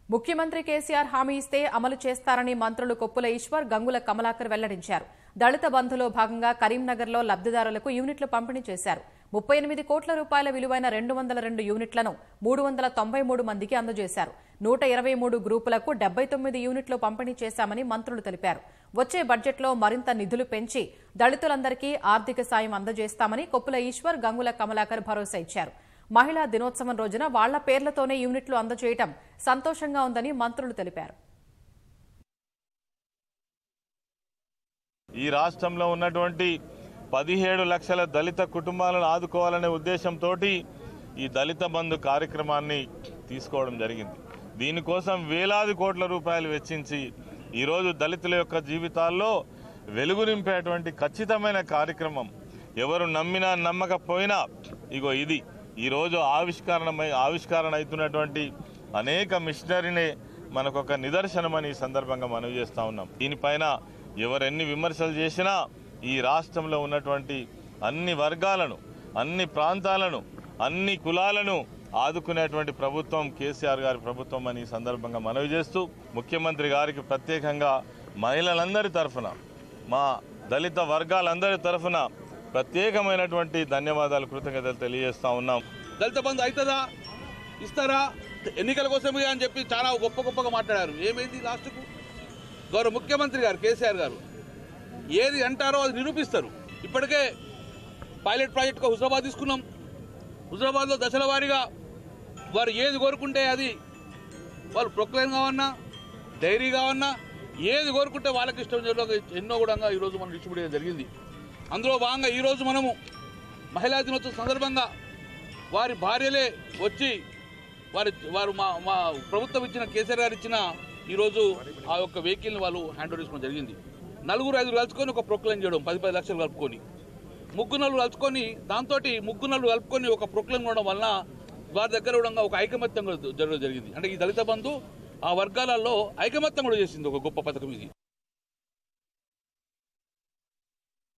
ముఖ్యమంత్రి కేసీఆర్ హామీ ఇస్తే అమలు చేస్తారని మంత్రులు కొప్పుల ఈశ్వర్ గంగుల కమలాకర్ వెల్లడించారు దళిత బంధులో భాగంగా కరీంనగర్లో లబ్దిదారులకు యూనిట్లు పంపిణీ చేశారు ముప్పై ఎనిమిది కోట్ల రూపాయల విలువైన రెండు వందల రెండు యూనిట్లను మూడు వందల తొంభై మూడు మందికి అందజేశారు నూట ఇరవై మూడు గ్రూపులకు డెబ్బై తొమ్మిది యూనిట్లు పంపిణీ చేశామని మంత్రులు తెలిపారు వచ్చే బడ్జెట్లో మరింత నిధులు పెంచి దళితులందరికీ ఆర్థిక సాయం అందజేస్తామని కొప్పుల ఈశ్వర్ గంగుల కమలాకర్ భరోసా ఇచ్చారు మహిళా దినోత్సవం రోజున వాళ్ల పేర్లతోనే యూనిట్లు అందజేయటం సంతోషంగా ఉందని మంత్రులు తెలిపారు ఈ రాష్ట్రంలో ఉన్నటువంటి పదిహేడు లక్షల దళిత కుటుంబాలను ఆదుకోవాలనే ఉద్దేశంతో ఈ దళిత బంధు కార్యక్రమాన్ని తీసుకోవడం జరిగింది దీనికోసం వేలాది కోట్ల రూపాయలు వెచ్చించి ఈరోజు దళితుల యొక్క జీవితాల్లో వెలుగు నింపేటువంటి ఖచ్చితమైన కార్యక్రమం ఎవరు నమ్మినా నమ్మకపోయినా ఇగో ఇది ఈరోజు ఆవిష్కరణమై ఆవిష్కరణ అవుతున్నటువంటి అనేక మిషనరీనే మనకు ఒక నిదర్శనమని ఈ సందర్భంగా మనవి చేస్తా ఉన్నాం దీనిపైన ఎవరెన్ని విమర్శలు చేసినా ఈ రాష్ట్రంలో ఉన్నటువంటి అన్ని వర్గాలను అన్ని ప్రాంతాలను అన్ని కులాలను ఆదుకునేటువంటి ప్రభుత్వం కేసీఆర్ గారి ప్రభుత్వం అని ఈ సందర్భంగా మనవి చేస్తూ ముఖ్యమంత్రి గారికి ప్రత్యేకంగా మహిళలందరి తరఫున మా దళిత వర్గాలందరి తరఫున ప్రత్యేకమైనటువంటి ధన్యవాదాలు కృతజ్ఞతలు తెలియజేస్తా ఉన్నాం దళిత బంధు అవుతుందా ఇస్తారా ఎన్నికల కోసమే అని చెప్పి చాలా గొప్ప గొప్పగా మాట్లాడారు ఏమైంది లాస్ట్కు గౌరవ ముఖ్యమంత్రి గారు కేసీఆర్ గారు ఏది అంటారో అది నిరూపిస్తారు ఇప్పటికే పైలట్ ప్రాజెక్ట్గా హుజరాబాద్ తీసుకున్నాం హుజరాబాద్లో దశల వారీగా వారు ఏది కోరుకుంటే అది వాళ్ళు ప్రొక్లైన్ కావన్నా డైరీ కావన్నా ఏది కోరుకుంటే వాళ్ళకి ఇష్టం చేయడం ఎన్నో కూడా ఈరోజు మనం డిస్ట్రిబ్యూట్ చేయడం జరిగింది అందులో భాగంగా ఈరోజు మనము మహిళా దినోత్సవం సందర్భంగా వారి భార్యలే వచ్చి వారి వారు మా మా ప్రభుత్వం ఇచ్చిన కేసీఆర్ గారు ఇచ్చిన ఈరోజు ఆ యొక్క వెహికల్ని వాళ్ళు హ్యాండ్ ఓవర్ చేసుకోవడం జరిగింది నలుగురు ఐదుగురు కలుసుకొని ఒక ప్రొక్లైన్ చేయడం పది పది లక్షలు కలుపుకొని ముగ్గురు నలుగురు కలుపుకొని దాంతో ముగ్గురు నలుగురు కలుపుకొని ఒక ప్రొక్లైన్ ఉండడం వలన వారి దగ్గర కూడా ఒక ఐకమత్యం కూడా జరగడం జరిగింది అంటే ఈ దళిత బంధు ఆ వర్గాలలో ఐకమత్యం కూడా చేసింది ఒక గొప్ప పథకం ఇది